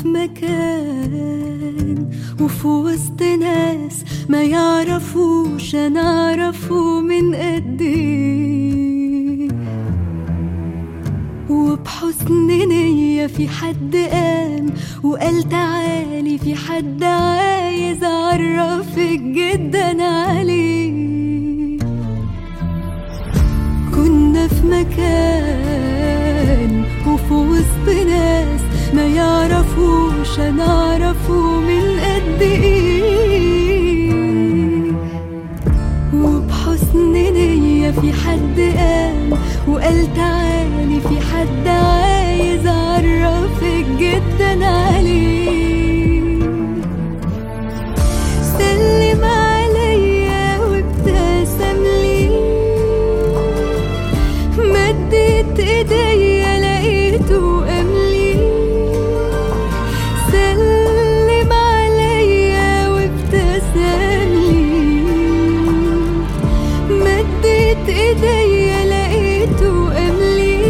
في مكان وفي وسط ناس ما يعرفوش انا اعرفه من قد ايه وبحسن نية في حد قام وقال تعالي في حد عايز اعرفك جدا عليه كنا في مكان وفي وسط ناس ما يعرفوش انا اعرفه من قد ايه وبحسن نية في حد قام وقال تعالي في حد عايز اعرفك جدا عليه سلم عليا وابتسم لي مدت ايديا لقيته قاملي سلم عليا وابتسم لي مدت ايديا لقيته قاملي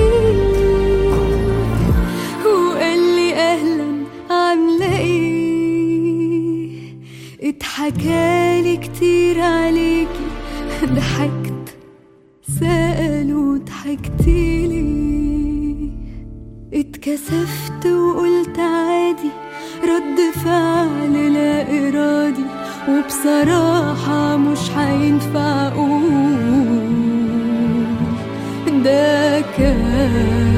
وقال لي اهلا عامله ايه اتحكالي كتير عليكي ضحكت سألوا ضحكتيلي اتكسفت وقلت عادي رد فعل لا إرادي وبصراحة مش هينفع أقول ده كان